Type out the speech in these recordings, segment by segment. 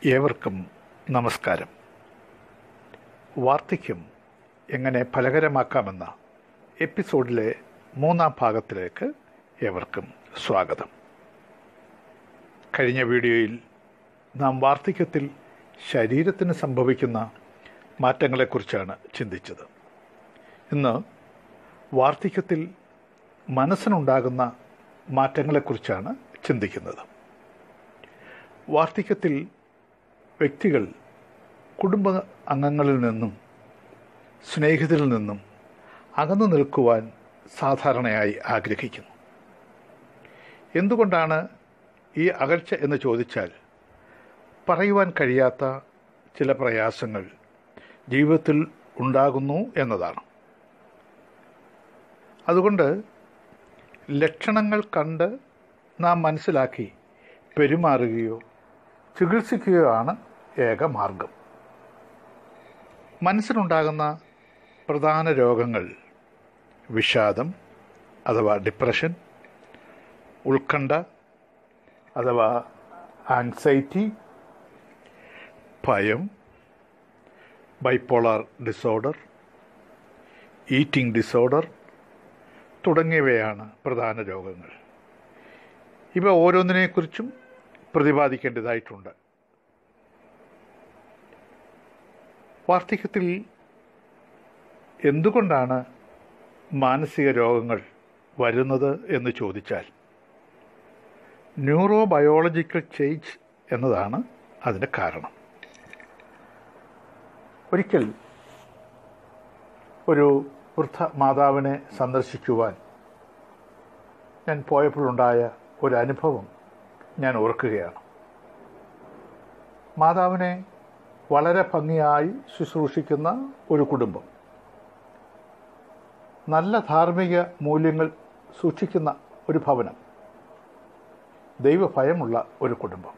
ഏവർക്കും നമസ്കാരം വാർദ്ധക്യം എങ്ങനെ ഫലകരമാക്കാമെന്ന എപ്പിസോഡിലെ മൂന്നാം ഭാഗത്തിലേക്ക് ഏവർക്കും സ്വാഗതം കഴിഞ്ഞ വീഡിയോയിൽ നാം വാർദ്ധക്യത്തിൽ ശരീരത്തിന് സംഭവിക്കുന്ന മാറ്റങ്ങളെക്കുറിച്ചാണ് ചിന്തിച്ചത് ഇന്ന് വാർദ്ധക്യത്തിൽ മനസ്സിനുണ്ടാകുന്ന മാറ്റങ്ങളെക്കുറിച്ചാണ് ചിന്തിക്കുന്നത് വാർദ്ധക്യത്തിൽ വ്യക്തികൾ കുടുംബ അംഗങ്ങളിൽ നിന്നും സ്നേഹിതരിൽ നിന്നും അകന്നു നിൽക്കുവാൻ സാധാരണയായി ആഗ്രഹിക്കുന്നു എന്തുകൊണ്ടാണ് ഈ അകൽച്ച എന്ന് ചോദിച്ചാൽ പറയുവാൻ കഴിയാത്ത ചില പ്രയാസങ്ങൾ ജീവിതത്തിൽ ഉണ്ടാകുന്നു എന്നതാണ് അതുകൊണ്ട് ലക്ഷണങ്ങൾ കണ്ട് നാം മനസ്സിലാക്കി പെരുമാറുകയോ ചികിത്സിക്കുകയോ ആണ് ഏക മാർഗം മനസ്സിനുണ്ടാകുന്ന പ്രധാന രോഗങ്ങൾ വിഷാദം അഥവാ ഡിപ്രഷൻ ഉത്കണ്ഠ അഥവാ ആൻസൈറ്റി ഭയം ബൈപ്പോളാർ ഡിസോർഡർ ഈറ്റിംഗ് ഡിസോർഡർ തുടങ്ങിയവയാണ് പ്രധാന രോഗങ്ങൾ ഇവ ഓരോന്നിനെക്കുറിച്ചും പ്രതിപാദിക്കേണ്ടതായിട്ടുണ്ട് വാർദ്ധക്യത്തിൽ എന്തുകൊണ്ടാണ് മാനസിക രോഗങ്ങൾ വരുന്നത് എന്ന് ചോദിച്ചാൽ ന്യൂറോ ബയോളജിക്കൽ ചേഞ്ച് എന്നതാണ് അതിൻ്റെ കാരണം ഒരിക്കൽ ഒരു വൃദ്ധ മാതാവിനെ സന്ദർശിക്കുവാൻ ഞാൻ പോയപ്പോഴുണ്ടായ ഒരു അനുഭവം ഞാൻ ഓർക്കുകയാണ് മാതാവിനെ വളരെ ഭംഗിയായി ശുശ്രൂഷിക്കുന്ന ഒരു കുടുംബം നല്ല ധാർമ്മിക മൂല്യങ്ങൾ സൂക്ഷിക്കുന്ന ഒരു ഭവനം ദൈവഭയമുള്ള ഒരു കുടുംബം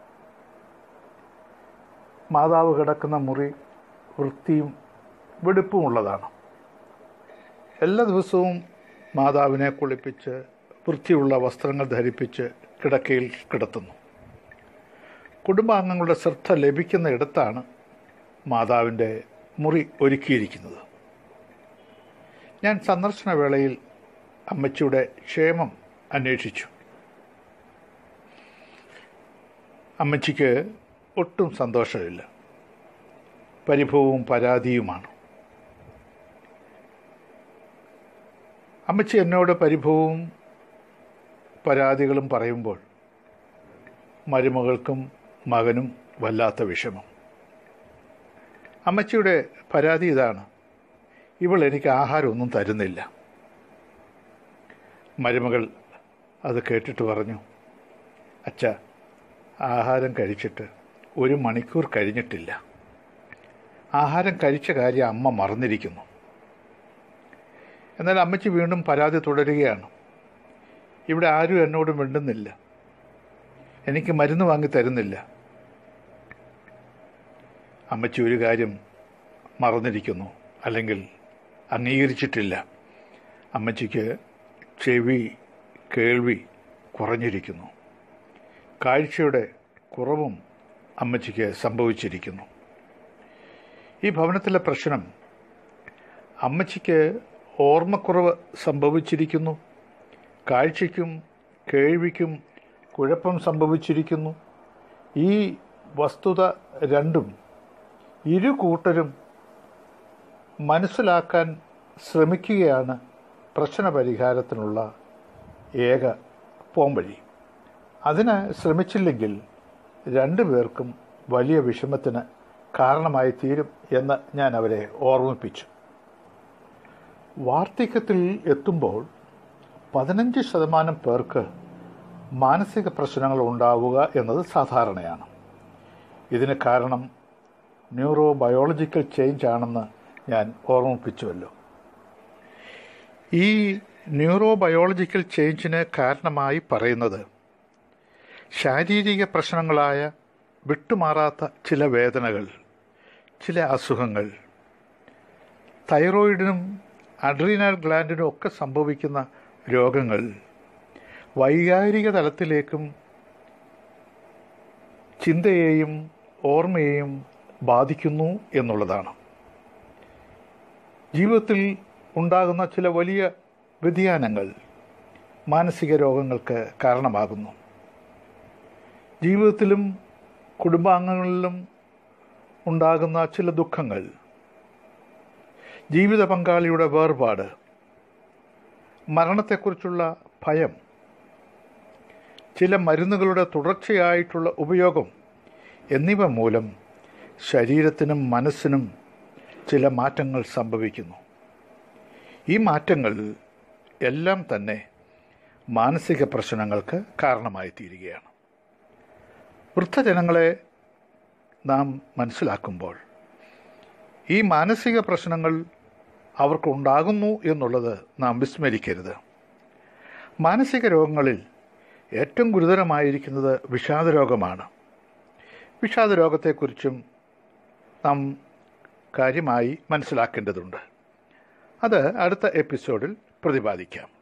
മാതാവ് കിടക്കുന്ന മുറി വൃത്തിയും വെടുപ്പുമുള്ളതാണ് എല്ലാ ദിവസവും മാതാവിനെ കുളിപ്പിച്ച് വൃത്തിയുള്ള വസ്ത്രങ്ങൾ ധരിപ്പിച്ച് കിടക്കയിൽ കിടത്തുന്നു കുടുംബാംഗങ്ങളുടെ ശ്രദ്ധ ലഭിക്കുന്ന ഇടത്താണ് മാതാവിൻ്റെ മുറി ഒരുക്കിയിരിക്കുന്നത് ഞാൻ സന്ദർശന വേളയിൽ അമ്മച്ചിയുടെ ക്ഷേമം അന്വേഷിച്ചു അമ്മച്ചിക്ക് ഒട്ടും സന്തോഷമില്ല പരിഭവവും പരാതിയുമാണ് അമ്മച്ചി എന്നോട് പരിഭവവും പരാതികളും പറയുമ്പോൾ മരുമകൾക്കും മകനും വല്ലാത്ത വിഷമം അമ്മച്ചിയുടെ പരാതി ഇതാണ് ഇവൾ എനിക്ക് ആഹാരമൊന്നും തരുന്നില്ല മരുമകൾ അത് കേട്ടിട്ട് പറഞ്ഞു അച്ഛ ആഹാരം കഴിച്ചിട്ട് ഒരു മണിക്കൂർ കഴിഞ്ഞിട്ടില്ല ആഹാരം കഴിച്ച കാര്യം അമ്മ മറന്നിരിക്കുന്നു എന്നാൽ അമ്മച്ചി വീണ്ടും പരാതി തുടരുകയാണ് ഇവിടെ ആരും എന്നോട് മിണ്ടുന്നില്ല എനിക്ക് മരുന്ന് വാങ്ങി തരുന്നില്ല അമ്മച്ചി ഒരു കാര്യം മറന്നിരിക്കുന്നു അല്ലെങ്കിൽ അംഗീകരിച്ചിട്ടില്ല അമ്മച്ചിക്ക് ചെവി കേൾവി കുറഞ്ഞിരിക്കുന്നു കാഴ്ചയുടെ കുറവും അമ്മച്ചിക്ക് സംഭവിച്ചിരിക്കുന്നു ഈ ഭവനത്തിലെ പ്രശ്നം അമ്മച്ചിക്ക് ഓർമ്മക്കുറവ് സംഭവിച്ചിരിക്കുന്നു കാഴ്ചയ്ക്കും കേൾവിക്കും കുഴപ്പം സംഭവിച്ചിരിക്കുന്നു ഈ വസ്തുത രണ്ടും ഇരു കൂട്ടരും മനസ്സിലാക്കാൻ ശ്രമിക്കുകയാണ് പ്രശ്ന പരിഹാരത്തിനുള്ള ഏക പോംവഴി അതിന് ശ്രമിച്ചില്ലെങ്കിൽ രണ്ടു പേർക്കും വലിയ വിഷമത്തിന് കാരണമായി തീരും എന്ന് ഞാൻ അവരെ ഓർമ്മിപ്പിച്ചു വാർദ്ധക്യത്തിൽ എത്തുമ്പോൾ പതിനഞ്ച് ശതമാനം പേർക്ക് മാനസിക പ്രശ്നങ്ങൾ ഉണ്ടാവുക എന്നത് സാധാരണയാണ് ഇതിന് കാരണം ന്യൂറോ ബയോളജിക്കൽ ചേഞ്ച് ആണെന്ന് ഞാൻ ഓർമ്മിപ്പിച്ചുവല്ലോ ഈ ന്യൂറോ ബയോളജിക്കൽ ചേഞ്ചിന് കാരണമായി പറയുന്നത് ശാരീരിക പ്രശ്നങ്ങളായ വിട്ടുമാറാത്ത ചില വേദനകൾ ചില അസുഖങ്ങൾ തൈറോയിഡിനും അഡ്രീനൽ ഗ്ലാൻഡിനും ഒക്കെ സംഭവിക്കുന്ന രോഗങ്ങൾ വൈകാരിക തലത്തിലേക്കും ചിന്തയെയും ഓർമ്മയെയും ബാധിക്കുന്നു എന്നുള്ളതാണ് ജീവിതത്തിൽ ഉണ്ടാകുന്ന ചില വലിയ വ്യതിയാനങ്ങൾ മാനസിക രോഗങ്ങൾക്ക് കാരണമാകുന്നു ജീവിതത്തിലും കുടുംബാംഗങ്ങളിലും ഉണ്ടാകുന്ന ചില ദുഃഖങ്ങൾ ജീവിത പങ്കാളിയുടെ വേർപാട് മരണത്തെക്കുറിച്ചുള്ള ഭയം ചില മരുന്നുകളുടെ തുടർച്ചയായിട്ടുള്ള ഉപയോഗം എന്നിവ മൂലം ശരീരത്തിനും മനസ്സിനും ചില മാറ്റങ്ങൾ സംഭവിക്കുന്നു ഈ മാറ്റങ്ങൾ എല്ലാം തന്നെ മാനസിക പ്രശ്നങ്ങൾക്ക് കാരണമായി തീരുകയാണ് വൃദ്ധജനങ്ങളെ നാം മനസ്സിലാക്കുമ്പോൾ ഈ മാനസിക പ്രശ്നങ്ങൾ അവർക്കുണ്ടാകുന്നു എന്നുള്ളത് നാം വിസ്മരിക്കരുത് മാനസിക രോഗങ്ങളിൽ ഏറ്റവും ഗുരുതരമായിരിക്കുന്നത് വിഷാദരോഗമാണ് വിഷാദരോഗത്തെക്കുറിച്ചും നാം കാര്യമായി മനസ്സിലാക്കേണ്ടതുണ്ട് അത് അടുത്ത എപ്പിസോഡിൽ പ്രതിപാദിക്കാം